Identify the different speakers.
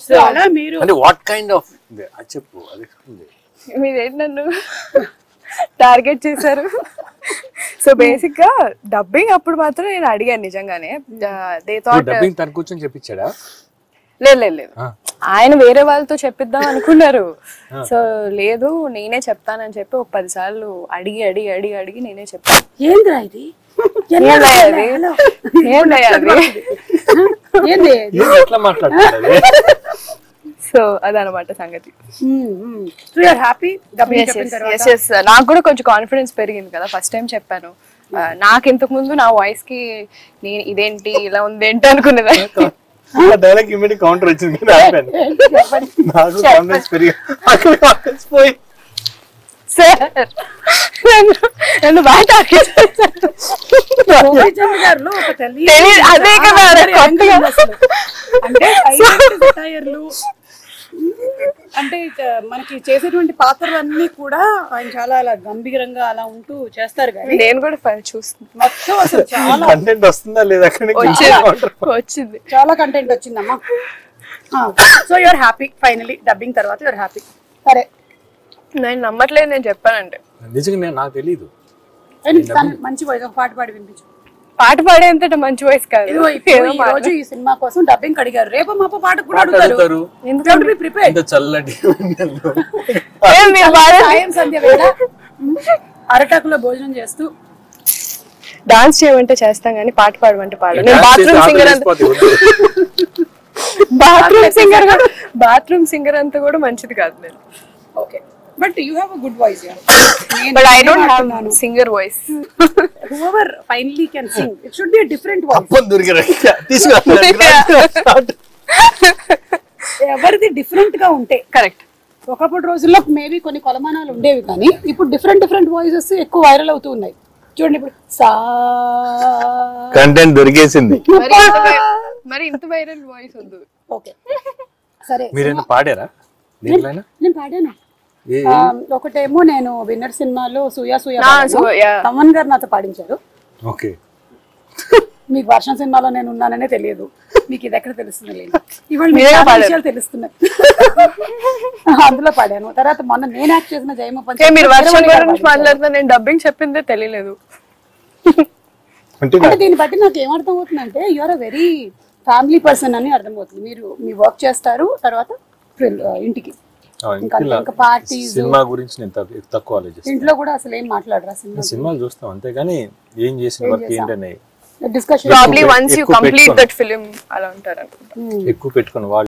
Speaker 1: So అలా మీరు
Speaker 2: అంటే వాట్ కైండ్ ఆఫ్ అది చెప్పు అది explain చేయి.
Speaker 3: మీరేంటి నన్ను టార్గెట్ చేశారు సో బేసిక్ గా డబ్బింగ్ అప్పుడు మాత్రం నేను అడిగాను నిజంగానే దే
Speaker 2: నువ్వు
Speaker 3: థాట్
Speaker 2: డబ్బింగ్ తన కూర్చొని చెప్పించాడా
Speaker 3: లేదు లేదు లేదు
Speaker 2: ఆ.
Speaker 3: ఆయన వేరే వాళ్ళతో చెప్పిద్దాం అనుకున్నారు సో లేదు నేనే చెప్తానని చెప్పి ఒక పది సార్లు అడిగి అడిగి అడిగి అడిగి నేనే చెప్పాను
Speaker 1: ఏంద్రా ఇది
Speaker 3: ఏందయ్యా అది? ఏందయ్యా అది?
Speaker 1: ఏంది
Speaker 2: ఏం ఎట్లా మాట్లాడుతున్నాడు
Speaker 3: సో అదనమాట సంగతి
Speaker 1: so you're happy dubbing
Speaker 3: Yes,
Speaker 1: చెప్పిన
Speaker 3: yes,
Speaker 1: తర్వాత
Speaker 3: yes, yes. నాకు కూడా కొంచెం కాన్ఫిడెన్స్ పెరిగింది కదా ఫస్ట్ టైం చెప్పాను ఆ, నాకు ఇంతకు ముందు నా వాయిస్ కి నేను ఇదేంటి ఇలా ఉంది ఏంటి అనుకునేదాన్ని
Speaker 2: డైలాగ్ ఇమీడియట్ కౌంటర్ వచ్చింది నేను ఆపాను. నాకు కాన్ఫిడెన్స్ పెరిగి అక్కడ కాన్ఫిడెన్స్ పోయి
Speaker 3: సార్ నన్ను- నన్ను బాగా టార్గెట్ చేశారు.
Speaker 1: గోపీచంద్ గారిలో ఒక తెలియని
Speaker 3: తెలీదు, అదే కదా,
Speaker 1: చాలా
Speaker 3: అది కొత్తగా.
Speaker 1: యాంగిల్ ఉంది అసలు. అంటే silent satire-లు, అంటే ఇక మనకి చేసేటువంటి పాత్రలన్నీ కూడా ఆయన చాలా అలా గంభీరంగా అలా ఉంటూ చేస్తారు కానీ
Speaker 3: నేను కూడా ఫ- చూస్తున్నా
Speaker 1: మొత్తం అసలు చాలా
Speaker 2: కంటెంట్ వస్తుందా లేదా అక్కడ నుంచి
Speaker 3: వచ్చింది వచ్చింది
Speaker 1: చాలా కంటెంట్ వచ్చిందమ్మా so your happy finally dubbing తర్వాత యువర్ హ్యాపీ సరే
Speaker 3: నేను నమ్మట్లేదు నేను చెప్పానంటే
Speaker 2: నిజంగా నేను నాకు తెలీదు
Speaker 1: అండ్ తను మంచి వాయిస్ ఒక పాట పాడి వినిపించు
Speaker 3: పాట పాడేంత మంచి వాయిస్ కాదు
Speaker 1: ఇదిగో ఇప్పుడు
Speaker 3: ఏదో
Speaker 1: ఈ
Speaker 3: మాట.
Speaker 1: రోజు ఈ సినిమా కోసం డబ్బింగ్ అడిగారు రేపు మాప పాట కూడా
Speaker 2: పాట
Speaker 1: అడుగుతారు
Speaker 2: అడుగుతారు.
Speaker 1: బి ప్రిపేర్
Speaker 2: ఇంత చల్లటి వెన్నెల్లో.
Speaker 3: ఏం మీరు పాడే-
Speaker 1: సాయం సంధ్య వేళ అరటాకులో భోజనం చేస్తూ
Speaker 3: డాన్స్ చేయమంటే చేస్తాం కానీ పాట పాడమంటే పాడు నేను
Speaker 2: డాన్స్ చేసి
Speaker 3: బాత్రూమ్
Speaker 2: ఆకలి
Speaker 3: సింగర్ అంత
Speaker 2: వేసిపోతే వద్దు.
Speaker 3: బాత్రూమ్ సింగర్ బాత్రూమ్ సింగర్ అంతా కూడా మంచిది కాదు నేను
Speaker 1: okay but you have a good voice
Speaker 3: but I don't have singer voice
Speaker 1: however finally can sing it should be different voice
Speaker 2: అప్పని దొరికిరా తీసుకురా
Speaker 1: ఎవరిది డిఫరెంట్ గా ఉంటే
Speaker 3: కరెక్ట్
Speaker 1: ఒకప్పటి రోజుల్లో మేబీ కొన్ని కొలమానాలు ఉండేవి కానీ ఇప్పుడు డిఫరెంట్ డిఫరెంట్ వాయిసెస్ ఎక్కువ వైరల్ అవుతూ ఉన్నాయి చూడండి ఇప్పుడు సా
Speaker 2: కంటెంట్ దొరికేసింది
Speaker 3: మరి ఇంత వై- మరి ఇంత వైరల్ వాయిస్ వద్దు
Speaker 1: ఓకే సరే
Speaker 2: మీరైనా పాడారా దీంట్లోనా
Speaker 1: నేను పాడాను
Speaker 2: ఏ
Speaker 1: ఆ, ఒకటేమో నేను విన్నర్ సినిమాలో సూయా సూయా
Speaker 3: నా
Speaker 1: పాడాను.
Speaker 3: సు- yeah.
Speaker 1: తమన్ గారు నాతో పాడించారు
Speaker 2: ఓకే
Speaker 1: మీకు వర్షం సినిమాలో నేను ఉన్నాననే తెలియదు మీకు ఇది ఎక్కడ తెలుస్తుంది లేదు ఇవాళ మీకు
Speaker 3: మీరే
Speaker 1: చాలా
Speaker 3: పాడారు.
Speaker 1: విషయాలు తెలుస్తున్నాయి అందులో పాడాను తర్వాత మొన్న నేను యాక్ట్ చేసిన జయమ
Speaker 3: ఏ,
Speaker 1: పంచ
Speaker 3: మీరు వర్షం గురించి మాట్లాడుతున్నా నేను డబ్బింగ్ చెప్పిందే తెలియలేదు
Speaker 2: అంటే
Speaker 1: అంటే దీన్ని బట్టి నాకు ఏమర్థం అవుతుందంటే you are a very family person అని అర్థమవుతుంది మీరు మీ వర్క్ చేస్తారు తర్వాత ప్రిల్- ఆ, ఇంటికి ఇంకా అంతే, ఇంకా పార్టీస్
Speaker 2: సినిమా గురించి నేను తక్కువ- తక్కువ ఆలోచిస్తాను
Speaker 1: ఇంట్లో కూడా అసలు ఏం మాట్లాడరా సినిమా
Speaker 2: సినిమాలు చూస్తాం అంతేగాని ఏం చేసిన వర్క్ ఏంటనే
Speaker 1: డిస్కషన్
Speaker 3: ప్రాబ్లీ వన్స్ యూ
Speaker 2: ఎక్కువ
Speaker 3: కంప్లీట్
Speaker 2: పెట్టుకోను.
Speaker 3: దట్ ఫిలిం అలా ఉంటారు అనుకుంటా
Speaker 2: ఎక్కువ పెట్టుకుని వాళ్ళు